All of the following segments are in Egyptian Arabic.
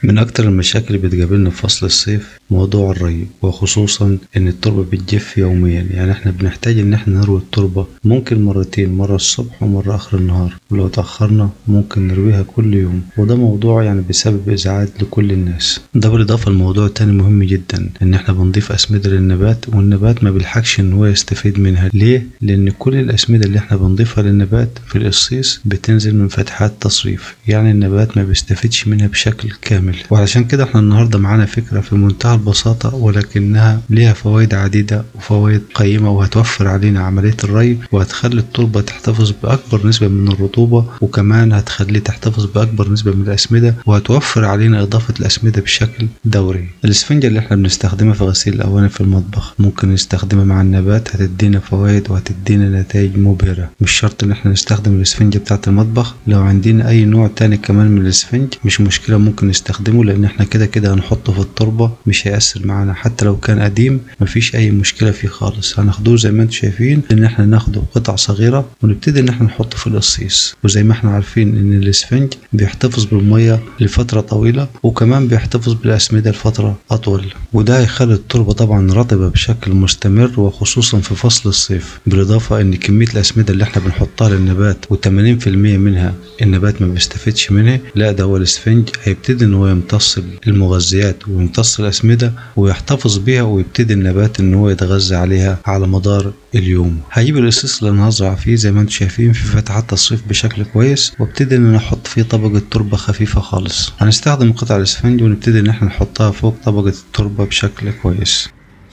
من أكتر المشاكل اللي بتقابلنا في فصل الصيف موضوع الري وخصوصا إن التربة بتجف يوميا يعني احنا بنحتاج إن احنا نروي التربة ممكن مرتين مرة الصبح ومرة آخر النهار ولو تأخرنا ممكن نرويها كل يوم وده موضوع يعني بسبب إزعاج لكل الناس ده بالإضافة لموضوع تاني مهم جدا إن احنا بنضيف أسمدة للنبات والنبات ما بيلحقش إن هو يستفيد منها ليه؟ لأن كل الأسمدة اللي احنا بنضيفها للنبات في القصيص بتنزل من فتحات تصريف يعني النبات ما بيستفيدش منها بشكل كامل وعلشان كده احنا النهارده معانا فكرة في منتهى البساطة ولكنها ليها فوائد عديدة وفوائد قيمة وهتوفر علينا عملية الري وهتخلي التربة تحتفظ بأكبر نسبة من الرطوبة وكمان هتخلي تحتفظ بأكبر نسبة من الأسمدة وهتوفر علينا إضافة الأسمدة بشكل دوري الإسفنجة اللي احنا بنستخدمها في غسيل الأواني في المطبخ ممكن نستخدمها مع النبات هتدينا فوائد وهتدينا نتائج مبهرة مش شرط إن احنا نستخدم الإسفنجة بتاعة المطبخ لو عندنا أي نوع تاني كمان من الإسفنج مش مشكلة ممكن نستخدمه لأن احنا كده كده هنحطه في التربة مش هيأثر معانا حتى لو كان قديم مفيش أي مشكلة فيه خالص هناخدوه زي ما انتم شايفين إن احنا ناخده قطع صغيرة ونبتدي إن احنا نحطه في القصيص وزي ما احنا عارفين إن الإسفنج بيحتفظ بالمية لفترة طويلة وكمان بيحتفظ بالأسمدة لفترة أطول وده هيخلي التربة طبعا رطبة بشكل مستمر وخصوصا في فصل الصيف بالإضافة إن كمية الأسمدة اللي احنا بنحطها للنبات و80% منها النبات ما بيستفيدش منها لا ده هو الإسفنج هيبتدي إن هو يمتص المغذيات ويمتص الأسمدة ويحتفظ بيها ويبتدي النبات إن هو يتغذى عليها على مدار اليوم هجيب القصيص اللي انا هزرع فيه زي ما انتم شايفين في فتحات تصريف بشكل كويس وابتدي ان انا احط فيه طبقة تربة خفيفة خالص هنستخدم قطع الاسفنج ونبتدي ان احنا نحطها فوق طبقة التربة بشكل كويس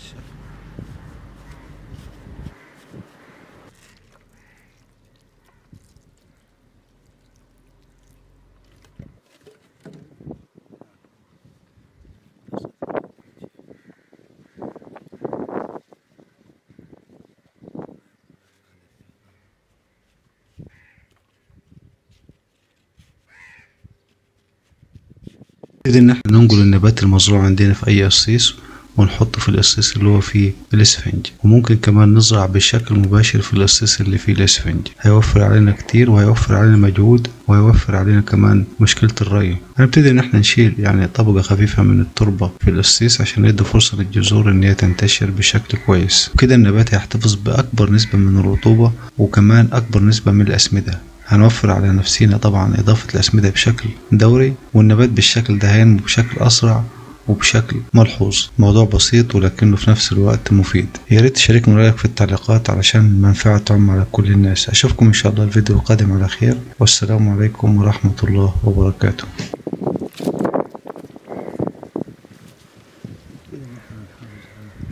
نبتدي ان احنا ننقل النبات المزروع عندنا في اي قصيص ونحطه في القصيص اللي هو فيه الاسفنج وممكن كمان نزرع بشكل مباشر في القصيص اللي فيه الاسفنج هيوفر علينا كتير وهيوفر علينا مجهود وهيوفر علينا كمان مشكلة الري هنبتدي ان احنا نشيل يعني طبقة خفيفة من التربة في القصيص عشان ندي فرصة للجذور ان هي تنتشر بشكل كويس وكده النبات هيحتفظ بأكبر نسبة من الرطوبة وكمان أكبر نسبة من الأسمدة هنوفر على نفسينا طبعا إضافة الأسمدة بشكل دوري والنبات بالشكل ده هينمو بشكل أسرع وبشكل ملحوظ موضوع بسيط ولكنه في نفس الوقت مفيد يا ريت تشاركني رأيك في التعليقات علشان المنفعة تعم على كل الناس أشوفكم إن شاء الله الفيديو القادم على خير والسلام عليكم ورحمة الله وبركاته كده